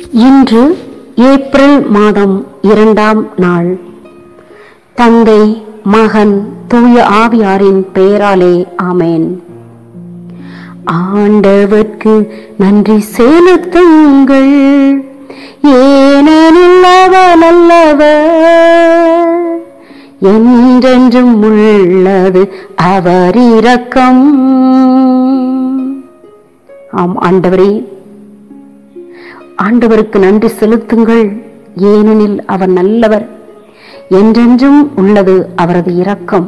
இன்று ஏப்ரல் மாதம் இரண்டாம் நாள் தந்தை மகன் தூய ஆவியாரின் பெயராலே ஆமேன் ஆண்டவர்க்கு நன்றி செலுத்துங்கள் ஏனெனில் அவர் நல்லவர் என்றென்றும் உள்ளது அவர் இரக்கம் ஆம் ஆண்டவரே ஆண்டவருக்கு நன்றி செலுத்துங்கள் ஏனெனில் அவர் நல்லவர் என்றென்றும் உள்ளது அவரது இரக்கம்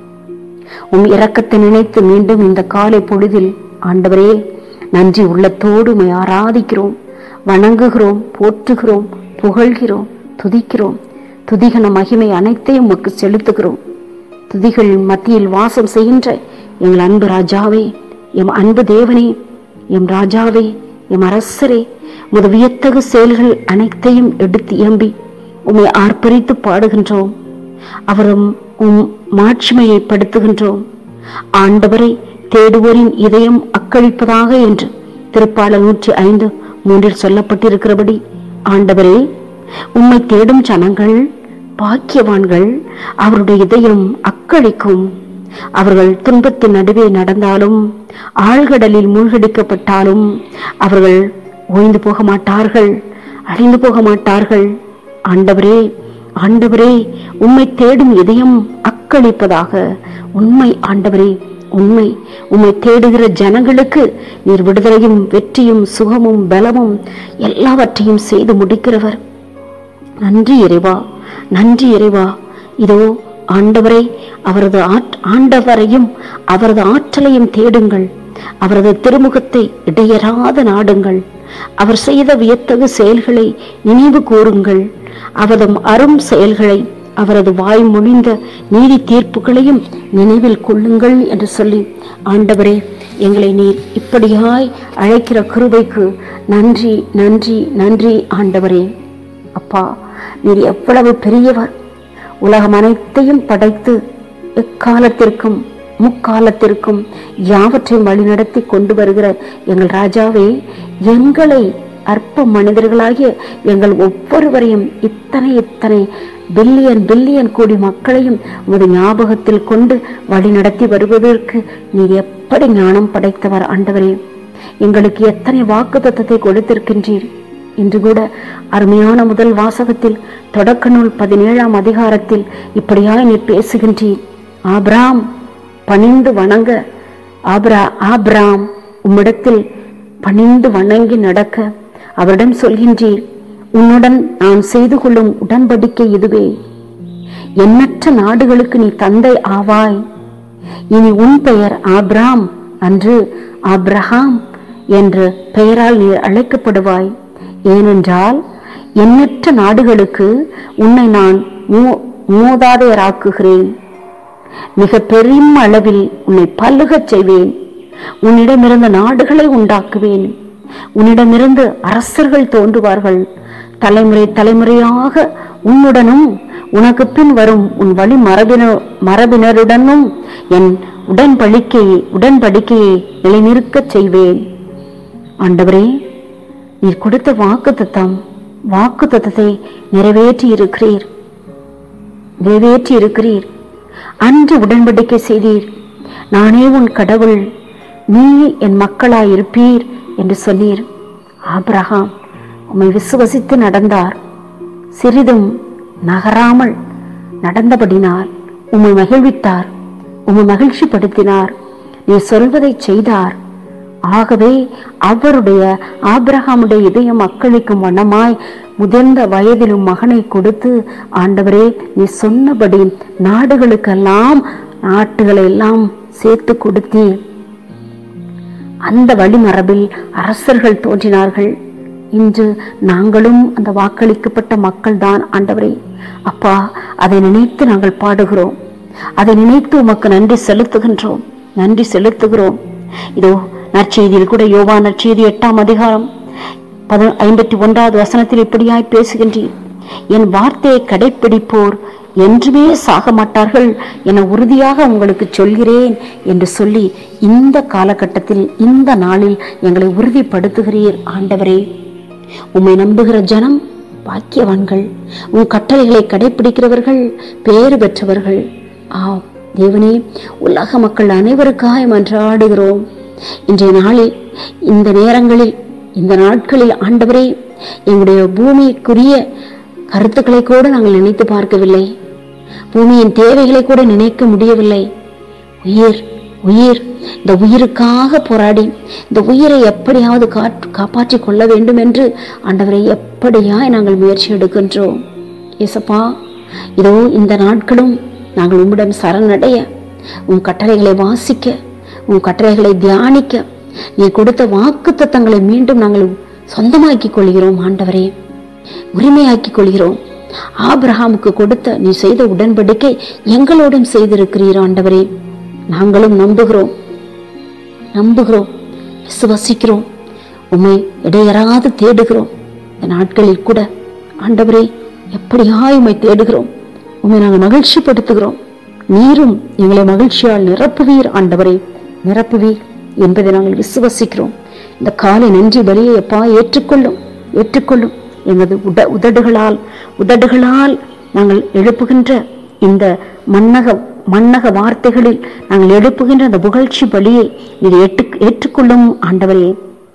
உம் இரக்கத்தை நினைத்து மீண்டும் இந்த காலை பொழுதில் ஆண்டவரே நன்றி உள்ளத்தோடு உம்மை ஆராதிக்கிறோம் வணங்குகிறோம் போற்றுகிறோம் புகழ்கிறோம் துதிக்கிறோம் துதிகன மகிமை அனைத்தையும் உமக்கு செலுத்துகிறோம் துதிகள் மத்தியில் வாசம் செய்கின்ற எங்கள் அன்பு ராஜாவே எம் அன்பு தேவனே எம் ராஜாவே எம் அரசரே முத வியத்தகு செயல்கள் அனைத்தையும் எடுத்து எம்பி உம்மை ஆர்ப்பரித்து பாடுகின்றோம் அவரும் உம் மாட்சிமையை படுத்துகின்றோம் ஆண்டவரை தேடுவோரின் இதயம் அக்களிப்பதாக என்று திருப்பாளர் நூற்றி ஐந்து மூன்றில் சொல்லப்பட்டிருக்கிறபடி ஆண்டவரே உம்மை தேடும் ஜனங்கள் பாக்கியவான்கள் அவருடைய இதயம் அக்களிக்கும் அவர்கள் துன்பத்தின் நடுவே நடந்தாலும் ஆழ்கடலில் மூழ்கடிக்கப்பட்டாலும் அவர்கள் ஓய்ந்து போக மாட்டார்கள் அழிந்து போக மாட்டார்கள் ஆண்டவரே ஆண்டவரே உம்மை தேடும் இதயம் அக்களிப்பதாக உண்மை ஆண்டவரே உண்மை உம்மை தேடுகிற ஜனங்களுக்கு நீர் விடுதலையும் வெற்றியும் சுகமும் பலமும் எல்லாவற்றையும் செய்து முடிக்கிறவர் நன்றி இறைவா நன்றி இறைவா இதோ ஆண்டவரை அவரது ஆட்- ஆண்டவரையும் அவரது ஆற்றலையும் தேடுங்கள் அவரது திருமுகத்தை இடையறாத நாடுங்கள் அவர் செய்த வியத்தகு செயல்களை நினைவு கூறுங்கள் அவரது அரும் செயல்களை அவரது வாய் மொழிந்த நீதி தீர்ப்புகளையும் நினைவில் கொள்ளுங்கள் என்று சொல்லி ஆண்டவரே எங்களை நீர் இப்படியாய் அழைக்கிற கிருபைக்கு நன்றி நன்றி நன்றி ஆண்டவரே அப்பா நீர் எவ்வளவு பெரியவர் உலகம் அனைத்தையும் படைத்து எக்காலத்திற்கும் முக்காலத்திற்கும் யாவற்றையும் வழிநடத்தி கொண்டு வருகிற எங்கள் ராஜாவே எங்களை அற்ப மனிதர்களாகிய எங்கள் ஒவ்வொருவரையும் இத்தனை இத்தனை பில்லியன் பில்லியன் கோடி மக்களையும் உமது ஞாபகத்தில் கொண்டு வழிநடத்தி வருவதற்கு நீர் எப்படி ஞானம் படைத்தவர் ஆண்டவரே எங்களுக்கு எத்தனை வாக்கு தத்தத்தை கொடுத்திருக்கின்றீர் இன்று கூட அருமையான முதல் வாசகத்தில் தொடக்க நூல் பதினேழாம் அதிகாரத்தில் இப்படியாய் நீ பேசுகின்றீர் ஆபிராம் பணிந்து வணங்க ஆப்ரா ஆபிராம் உம்மிடத்தில் பணிந்து வணங்கி நடக்க அவரிடம் சொல்கின்றீர் உன்னுடன் நான் செய்து கொள்ளும் உடன்படிக்கை இதுவே எண்ணற்ற நாடுகளுக்கு நீ தந்தை ஆவாய் இனி உன் பெயர் ஆப்ராம் அன்று ஆப்ரஹாம் என்ற பெயரால் நீர் அழைக்கப்படுவாய் ஏனென்றால் எண்ணற்ற நாடுகளுக்கு உன்னை நான் மூ- மூதாதையராக்குகிறேன் மிக பெரும் அளவில் உன்னை பல்லுகச் செய்வேன் உன்னிடமிருந்த நாடுகளை உண்டாக்குவேன் உன்னிடமிருந்து அரசர்கள் தோன்றுவார்கள் தலைமுறை தலைமுறையாக உன்னுடனும் உனக்கு பின் வரும் உன் வழி மரபின மரபினருடனும் என் உடன்படிக்கையை உடன்படிக்கையை நிலைநிற்கச் செய்வேன் ஆண்டவரே நீர் கொடுத்த வாக்கு தத்தம் வாக்கு தத்தத்தை நிறைவேற்றி இருக்கிறீர் நிறைவேற்றி இருக்கிறீர் அன்று உடன்படிக்கை செய்தீர் நானே உன் கடவுள் நீ என் மக்களாய் இருப்பீர் என்று சொன்னீர் ஆபிரகாம் உம்மை விசுவசித்து நடந்தார் சிறிதும் நகராமல் நடந்தபடினால் உம்மை மகிழ்வித்தார் உம்மை மகிழ்ச்சிப்படுத்தினார் நீ சொல்வதை செய்தார் ஆகவே அவருடைய ஆபிரகாமுடைய இதயம் அக்களிக்கும் வண்ணமாய் முதிர்ந்த வயதிலும் மகனை கொடுத்து ஆண்டவரே நீ சொன்னபடி நாடுகளுக்கெல்லாம் நாட்டுகளை எல்லாம் சேர்த்து கொடுத்தீர் அந்த வழிமரபில் அரசர்கள் தோன்றினார்கள் இன்று நாங்களும் அந்த வாக்களிக்கப்பட்ட மக்கள் தான் ஆண்டவரே அப்பா அதை நினைத்து நாங்கள் பாடுகிறோம் அதை நினைத்து உமக்கு நன்றி செலுத்துகின்றோம் நன்றி செலுத்துகிறோம் இதோ நற்செய்தியில் கூட யோவா நற்செய்தி எட்டாம் அதிகாரம் பத ஐம்பத்தி ஒன்றாவது வசனத்தில் இப்படியாய் பேசுகின்றீர் என் வார்த்தையை கடைப்பிடிப்போர் என்றுமே சாக மாட்டார்கள் என உறுதியாக உங்களுக்கு சொல்கிறேன் என்று சொல்லி இந்த காலகட்டத்தில் இந்த நாளில் எங்களை உறுதிப்படுத்துகிறீர் ஆண்டவரே உம்மை நம்புகிற ஜனம் பாக்கியவான்கள் உன் கட்டளைகளை கடைபிடிக்கிறவர்கள் பேறு பெற்றவர்கள் ஆம் தேவனே உலக மக்கள் அனைவருக்காக மன்றாடுகிறோம் இன்றைய நாளில் இந்த நேரங்களில் இந்த நாட்களில் ஆண்டவரே எங்களுடைய பூமிக்குரிய கருத்துக்களை கூட நாங்கள் நினைத்து பார்க்கவில்லை பூமியின் தேவைகளை கூட நினைக்க முடியவில்லை உயிர் உயிர் இந்த உயிருக்காக போராடி இந்த உயிரை எப்படியாவது காற்று காப்பாற்றிக் கொள்ள வேண்டும் என்று ஆண்டவரை எப்படியாய் நாங்கள் முயற்சி எடுக்கின்றோம் ஏசப்பா இதோ இந்த நாட்களும் நாங்கள் உம்மிடம் சரணடைய உன் கட்டளைகளை வாசிக்க உன் கட்டளைகளை தியானிக்க நீ கொடுத்த வாக்கு தத்தங்களை மீண்டும் நாங்கள் சொந்தமாக்கிக் கொள்கிறோம் ஆண்டவரே உரிமையாக்கிக் கொள்கிறோம் ஆபிரஹாமுக்கு கொடுத்த நீ செய்த உடன்படிக்கை எங்களோடும் செய்திருக்கிறீர் ஆண்டவரே நாங்களும் நம்புகிறோம் நம்புகிறோம் விசுவசிக்கிறோம் உம்மை இடையறாது தேடுகிறோம் இந்த நாட்களில் கூட ஆண்டவரே எப்படியாய் உம்மை தேடுகிறோம் உம்மை நாங்கள் மகிழ்ச்சிப்படுத்துகிறோம் நீரும் எங்களை மகிழ்ச்சியால் நிரப்புவீர் ஆண்டவரே நிரப்புவீர் என்பதை நாங்கள் விசுவசிக்கிறோம் இந்த காலை நன்றி பலியை எப்பா ஏற்றுக்கொள்ளும் ஏற்றுக்கொள்ளும் எமது உட உதடுகளால் உதடுகளால் நாங்கள் எழுப்புகின்ற இந்த மன்னக மன்னக வார்த்தைகளில் நாங்கள் எழுப்புகின்ற அந்த புகழ்ச்சி பலியை நீர் ஏற்று ஏற்றுக்கொள்ளும் ஆண்டவரே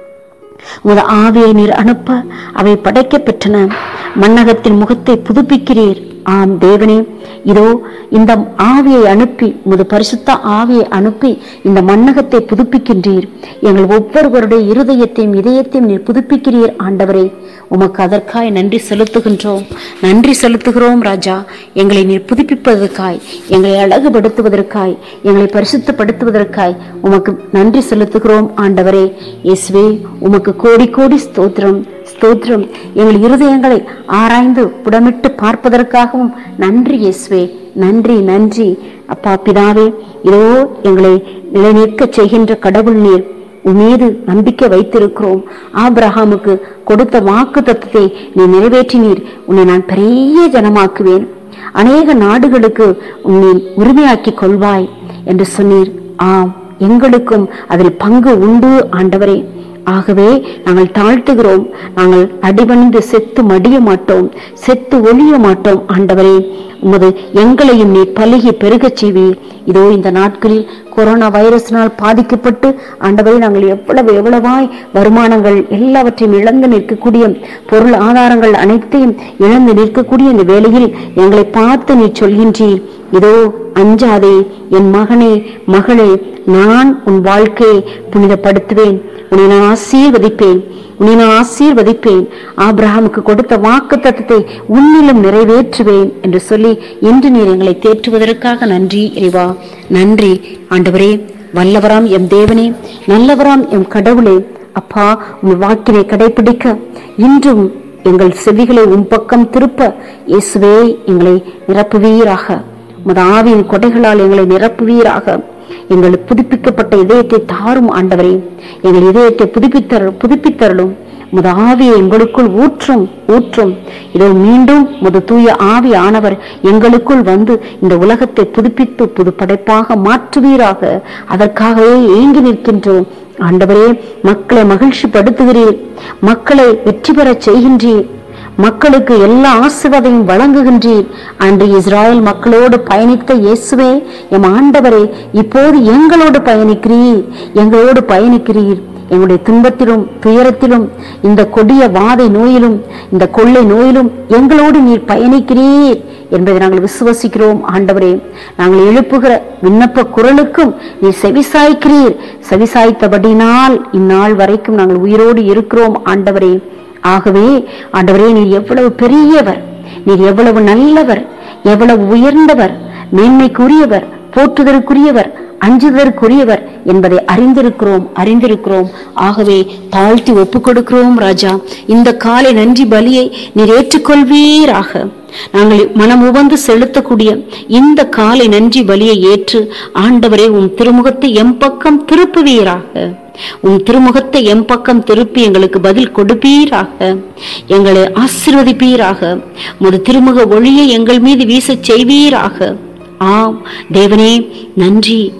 உமது ஆவியை நீர் அனுப்ப அவை படைக்க பெற்றன மன்னகத்தின் முகத்தை புதுப்பிக்கிறீர் ஆம் தேவனே இதோ இந்த ஆவியை அனுப்பி உமது பரிசுத்த ஆவியை அனுப்பி இந்த மன்னகத்தை புதுப்பிக்கின்றீர் எங்கள் ஒவ்வொருவருடைய இருதயத்தையும் இதயத்தையும் நீர் புதுப்பிக்கிறீர் ஆண்டவரே உமக்கு அதற்காய் நன்றி செலுத்துகின்றோம் நன்றி செலுத்துகிறோம் ராஜா எங்களை நீர் புதுப்பிப்பதற்காய் எங்களை அழகுபடுத்துவதற்காய் எங்களை பரிசுத்தப்படுத்துவதற்காய் உமக்கு நன்றி செலுத்துகிறோம் ஆண்டவரே இயேசுவே உமக்கு கோடி கோடி ஸ்தோத்திரம் ஸ்தோத்திரம் எங்கள் இருதயங்களை ஆராய்ந்து புடமிட்டு பார்ப்பதற்காகவும் நன்றி இயேசுவே நன்றி நன்றி அப்பா பிதாவே இதோ எங்களை நிலைநிற்க செய்கின்ற கடவுள் நீர் உன் மீது நம்பிக்கை வைத்திருக்கிறோம் ஆபிரஹாமுக்கு கொடுத்த வாக்கு தத்துவத்தை நீ நிறைவேற்றினீர் உன்னை நான் பெரிய ஜனமாக்குவேன் அநேக நாடுகளுக்கு உன்னை உரிமையாக்கிக் கொள்வாய் என்று சொன்னீர் ஆம் எங்களுக்கும் அதில் பங்கு உண்டு ஆண்டவரே ஆகவே நாங்கள் தாழ்த்துகிறோம் நாங்கள் அடிபணிந்து செத்து மடிய மாட்டோம் செத்து ஒழிய மாட்டோம் ஆண்டவரே உமது எங்களையும் நீ பலுகி பெருகச் செய்வீர் இதோ இந்த நாட்களில் கொரோனா வைரஸினால் பாதிக்கப்பட்டு ஆண்டவரே நாங்கள் எவ்வளவு எவ்வளவாய் வருமானங்கள் எல்லாவற்றையும் இழந்து நிற்கக்கூடிய பொருள் ஆதாரங்கள் அனைத்தையும் இழந்து நிற்கக்கூடிய இந்த வேளையில் எங்களை பார்த்து நீ சொல்கின்றீர் இதோ அஞ்சாதே என் மகனே மகளே நான் உன் வாழ்க்கையை புனிதப்படுத்துவேன் உன்னை நான் ஆசீர்வதிப்பேன் உன்னை நான் ஆசீர்வதிப்பேன் ஆபிரகாமுக்கு கொடுத்த வாக்கு தத்தத்தை உன்னிலும் நிறைவேற்றுவேன் என்று சொல்லி இன்று நீர் எங்களை தேற்றுவதற்காக நன்றி இறைவா நன்றி ஆண்டவரே வல்லவராம் எம் தேவனே நல்லவராம் எம் கடவுளே அப்பா உன் வாக்கினை கடைபிடிக்க இன்றும் எங்கள் செவிகளை உன் பக்கம் திருப்ப இயேசுவே எங்களை நிரப்புவீராக உமது ஆவியின் கொடைகளால் எங்களை நிரப்புவீராக எங்கள் புதுப்பிக்கப்பட்ட இதயத்தை தாரும் ஆண்டவரே எங்கள் இதயத்தை புதுப்பித்தர புதுப்பித்தரலும் முத ஆவியை எங்களுக்குள் ஊற்றும் ஊற்றும் இதோ மீண்டும் முது தூய ஆவி ஆனவர் எங்களுக்குள் வந்து இந்த உலகத்தை புதுப்பித்து புது படைப்பாக மாற்றுவீராக அதற்காகவே ஏங்கி நிற்கின்றோம் ஆண்டவரே மக்களை மகிழ்ச்சிப்படுத்துகிறீர் மக்களை வெற்றி பெறச் செய்கின்றீர் மக்களுக்கு எல்லா ஆசிர்வாதையும் வழங்குகின்றீர் அன்று இஸ்ராயல் மக்களோடு பயணித்த இயேசுவே எம் ஆண்டவரே இப்போது எங்களோடு பயணிக்கிறீர் எங்களோடு பயணிக்கிறீர் எங்களுடைய துன்பத்திலும் துயரத்திலும் இந்த கொடிய வாதை நோயிலும் இந்த கொள்ளை நோயிலும் எங்களோடு நீர் பயணிக்கிறீர் என்பதை நாங்கள் விசுவசிக்கிறோம் ஆண்டவரே நாங்கள் எழுப்புகிற விண்ணப்ப குரலுக்கும் நீர் செவிசாய்க்கிறீர் செவிசாய்த்தபடினால் இந்நாள் வரைக்கும் நாங்கள் உயிரோடு இருக்கிறோம் ஆண்டவரே ஆகவே ஆண்டவரே நீர் எவ்வளவு பெரியவர் நீர் எவ்வளவு நல்லவர் எவ்வளவு உயர்ந்தவர் மேன்மைக்குரியவர் போற்றுதற்குரியவர் அஞ்சுதற்குரியவர் என்பதை அறிந்திருக்கிறோம் அறிந்திருக்கிறோம் ஆகவே தாழ்த்தி ஒப்புக் கொடுக்கிறோம் ராஜா இந்த காலை நன்றி பலியை நீர் ஏற்றுக்கொள்வீராக நாங்கள் மனம் உவந்து செலுத்தக்கூடிய இந்த காலை நன்றி பலியை ஏற்று ஆண்டவரே உம் திருமுகத்தை எம் பக்கம் திருப்புவீராக உம் திருமுகத்தை எம் பக்கம் திருப்பி எங்களுக்கு பதில் கொடுப்பீராக எங்களை ஆசிர்வதிப்பீராக ஒரு திருமுக ஒளியை எங்கள் மீது வீசச் செய்வீராக ஆம் தேவனே நன்றி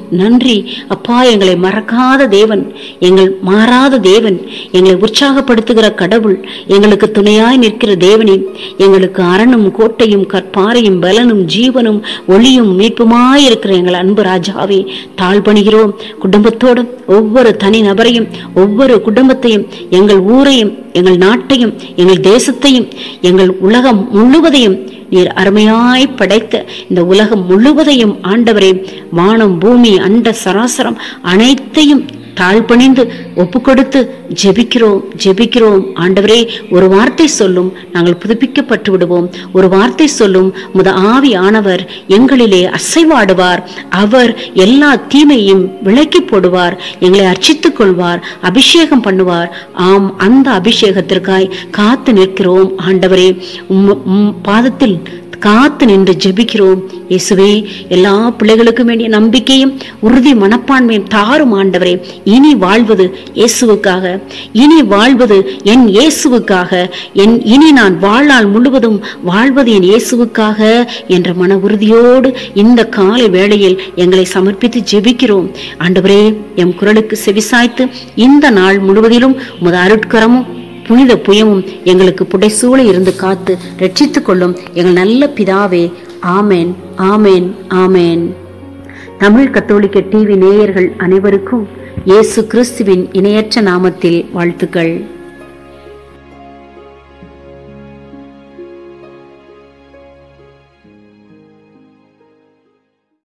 நன்றி அப்பா எங்களை மறக்காத தேவன் எங்கள் மாறாத தேவன் எங்களை உற்சாகப்படுத்துகிற கடவுள் எங்களுக்கு துணையாய் நிற்கிற தேவனே எங்களுக்கு அரணும் கோட்டையும் கற்பாறையும் பலனும் ஜீவனும் ஒளியும் மீட்புமாய் இருக்கிற எங்கள் அன்பு ராஜாவே தாழ்பணிகிறோம் குடும்பத்தோடும் ஒவ்வொரு தனி நபரையும் ஒவ்வொரு குடும்பத்தையும் எங்கள் ஊரையும் எங்கள் நாட்டையும் எங்கள் தேசத்தையும் எங்கள் உலகம் முழுவதையும் நீர் அருமையாய் படைத்த இந்த உலகம் முழுவதையும் ஆண்டவரே வானம் பூமி அண்ட சராசரம் அனைத்தையும் தாழ்பணிந்து ஒப்பு கொடுத்து ஜெபிக்கிறோம் ஜெபிக்கிறோம் ஆண்டவரே ஒரு வார்த்தை சொல்லும் நாங்கள் புதுப்பிக்கப்பட்டு விடுவோம் ஒரு வார்த்தை சொல்லும் முத ஆவி ஆனவர் எங்களிலே அசைவாடுவார் அவர் எல்லா தீமையும் விலக்கி போடுவார் எங்களை அர்ச்சித்துக் கொள்வார் அபிஷேகம் பண்ணுவார் ஆம் அந்த அபிஷேகத்திற்காய் காத்து நிற்கிறோம் ஆண்டவரே உம் உம் பாதத்தில் காத்து நின்று ஜெபிக்கிறோம் இயேசுவே எல்லா பிள்ளைகளுக்கும் வேண்டிய நம்பிக்கையும் உறுதி மனப்பான்மையும் தாரும் ஆண்டவரே இனி வாழ்வது இயேசுவுக்காக இனி வாழ்வது என் இயேசுவுக்காக என் இனி நான் வாழ்நாள் முழுவதும் வாழ்வது என் இயேசுவுக்காக என்ற மன உறுதியோடு இந்த காலை வேளையில் எங்களை சமர்ப்பித்து ஜெபிக்கிறோம் ஆண்டவரே எம் குரலுக்கு செவிசாய்த்து இந்த நாள் முழுவதிலும் முத அருட்கரமும் புனித புயமும் எங்களுக்கு புடைசூழ இருந்து காத்து ரட்சித்துக் கொள்ளும் எங்கள் நல்ல பிதாவே ஆமேன் ஆமேன் ஆமேன் தமிழ் கத்தோலிக்க டிவி நேயர்கள் அனைவருக்கும் இயேசு கிறிஸ்துவின் இணையற்ற நாமத்தில் வாழ்த்துக்கள்